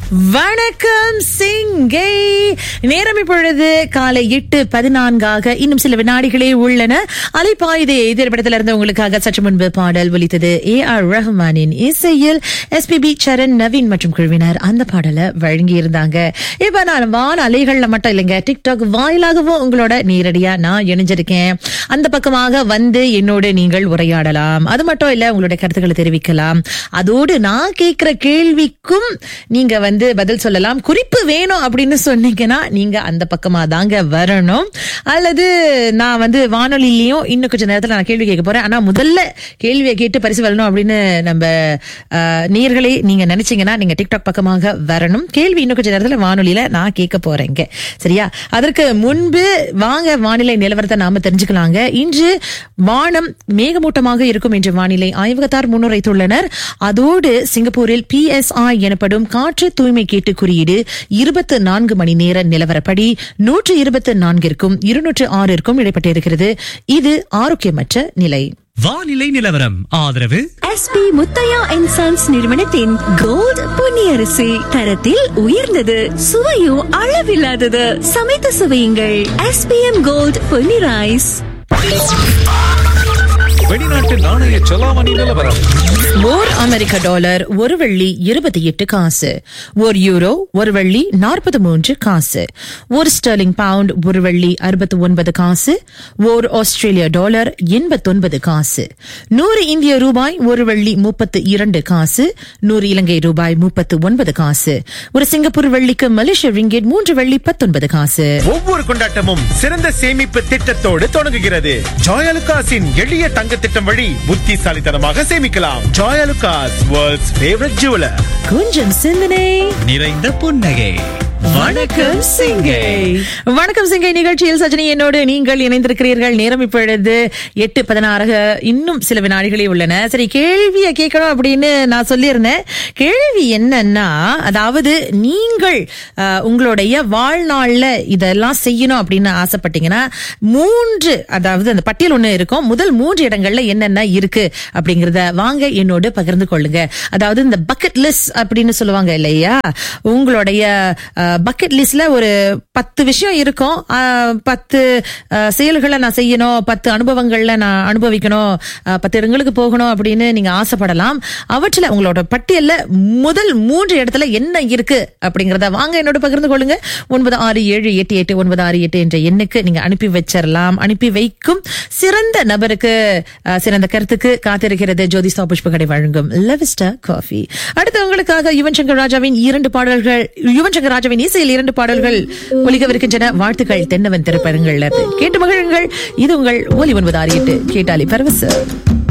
வணக்கம் சிங்கை நேரம் இப்பொழுது காலை எட்டு பதினான்காக இன்னும் சில வினாடிகளே உள்ளன அலைப்பாயுதே திரைப்படத்தில் இருந்து உங்களுக்காக சற்று முன்பு பாடல் ஒலித்தது ஏ ஆர் ரஹ்மானின் இசையில் எஸ்பிபி சரண் நவீன் மற்றும் குழுவினர் அந்த பாடலை வழங்கி இருந்தாங்க இப்ப நான் வான அலைகள்ல மட்டும் இல்லைங்க டிக்டாக் வாயிலாகவும் உங்களோட நேரடியா நான் இணைஞ்சிருக்கேன் அந்த பக்கமாக வந்து என்னோடு நீங்கள் உரையாடலாம் அது மட்டும் இல்ல உங்களுடைய கருத்துக்களை தெரிவிக்கலாம் அதோடு நான் கேட்கிற கேள்விக்கும் நீங்க வந்து பதில் சொல்லலாம் குறிப்பு வேணும் அப்படின்னு சொன்னீங்கன்னா நீங்க அந்த பக்கமா தாங்க வரணும் அல்லது நான் வந்து வானொலியிலையும் இன்னும் கொஞ்ச நேரத்துல நான் கேள்வி கேட்க போறேன் ஆனா முதல்ல கேள்வியை கேட்டு பரிசு வரணும் அப்படின்னு நம்ம அஹ், நேயர்களே நீங்க நினைச்சீங்கன்னா நீங்க டிக்டாக் பக்கமாக வரணும் கேள்வி இன்னும் கொஞ்ச நேரத்துல வானொலியில நான் கேட்க போறேங்க சரியா அதற்கு முன்பு வாங்க வானிலை நிலவரத்தை நாம தெரிஞ்சுக்கலாங்க இன்று வானம் மேகமூட்டமாக இருக்கும் என்று வானிலை ஆய்வகத்தார் முன்னுரைத்துள்ளனர் அதோடு சிங்கப்பூரில் பிஎஸ்ஐ எனப்படும் காற்று தூய்மை கேட்டு குறியீடு இருபத்து நான்கு மணி நேர நிலவரப்படி நூற்று இருபத்து நான்கிற்கும் இருநூற்று ஆறிற்கும் இடைப்பட்டிருக்கிறது இது ஆரோக்கியமற்ற நிலை வானிலை நிலவரம் ஆதரவு எஸ்பி முத்தையா அண்ட் சன்ஸ் நிறுவனத்தின் கோல்ட் பொன்னியரிசி தரத்தில் உயர்ந்தது சுவையும் அளவில்லாதது சமைத்து சுவையுங்கள் எஸ்பிஎம் கோல்ட் பொன்னி ரைஸ் வெளிநாட்டு நாணய செலாவணி நிலவரம் ஓர் அமெரிக்க டாலர் ஒரு வெள்ளி இருபத்தி எட்டு காசு ஒரு யூரோ ஒரு வெள்ளி நாற்பத்தி மூன்று காசு ஒரு ஸ்டெர்லிங் பவுண்ட் ஒரு வெள்ளி அறுபத்தி ஒன்பது காசு ஓர் ஆஸ்திரேலிய டாலர் எண்பத்தொன்பது காசு நூறு இந்திய ரூபாய் ஒரு வெள்ளி முப்பத்து இரண்டு காசு நூறு இலங்கை ரூபாய் முப்பத்து ஒன்பது காசு ஒரு சிங்கப்பூர் வெள்ளிக்கு மலேசிய ரிங்கெட் மூன்று வெள்ளி பத்தொன்பது காசு ஒவ்வொரு கொண்டாட்டமும் சிறந்த சேமிப்பு திட்டத்தோடு தொடங்குகிறது ஜாயலுகாஸின் எளிய தங்க திட்டம் வழி புத்திசாலித்தனமாக சேமிக்கலாம் ஜாயலுகாஸ் வேர்ல்ட்ஸ் ஃபேவரட் ஜுவலர் கொஞ்சம் சிந்தனை நிறைந்த புன்னகை வணக்கம் சிங்கை வணக்கம் சிங்கை நிகழ்ச்சியில் சஜினி என்னோடு நீங்கள் இணைந்திருக்கிறீர்கள் நேரம் இப்பொழுது எட்டு பதினாறு இன்னும் சில வினாடிகளே உள்ளன சரி கேள்வியை கேட்கணும் அப்படின்னு நான் சொல்லியிருந்தேன் கேள்வி என்னன்னா அதாவது நீங்கள் அஹ், உங்களுடைய வாழ்நாள்ல இதெல்லாம் செய்யணும் அப்படின்னு ஆசைப்பட்டீங்கன்னா மூன்று அதாவது அந்த பட்டியல் ஒண்ணு இருக்கும் முதல் மூன்று இடங்கள்ல என்னென்ன இருக்கு அப்படிங்கறத வாங்க என்னோடு பகிர்ந்து கொள்ளுங்க அதாவது இந்த பக்கெட் லிஸ்ட் அப்படின்னு சொல்லுவாங்க இல்லையா உங்களுடைய பக்கெட் லிஸ்ட்ல ஒரு பத்து விஷயம் இருக்கும் அஹ், பத்து அஹ், செயல்களை நான் செய்யணும் பத்து அனுபவங்கள்ல நான் அனுபவிக்கணும் அஹ், பத்து இடங்களுக்கு போகணும் அப்படின்னு நீங்க ஆசைப்படலாம் அவற்றில் உங்களோட பட்டியல்ல முதல் மூன்று இடத்துல என்ன இருக்கு அப்படிங்கறத வாங்க என்னோட பகிர்ந்து கொள்ளுங்க ஒன்பது ஆறு ஏழு எட்டு எட்டு ஒன்பது ஆறு எட்டு என்ற எண்ணுக்கு நீங்க அனுப்பி வச்சிடலாம் அனுப்பி வைக்கும் சிறந்த நபருக்கு அஹ், சிறந்த கருத்துக்கு காத்திருக்கிறது ஜோதிஸ்தா புஷ்பகடை வழங்கும் லெவிஸ்டா காஃபி அடுத்து உங்களுக்காக யுவன் சங்கர் ராஜாவின் இரண்டு பாடல்கள் யுவன் சங்கர் ராஜாவின் இசையில் இரண்டு பாடல்கள் ஒலிக்கவிருக்கின்றன வாழ்த்துக்கள் தென்னவன் திரைப்படங்கள்ல இருந்து. கேட்டு மகிழுங்கள் இது உங்கள் ஒலி ஒன்பது ஆறு எட்டு கேட்டாலி பரவச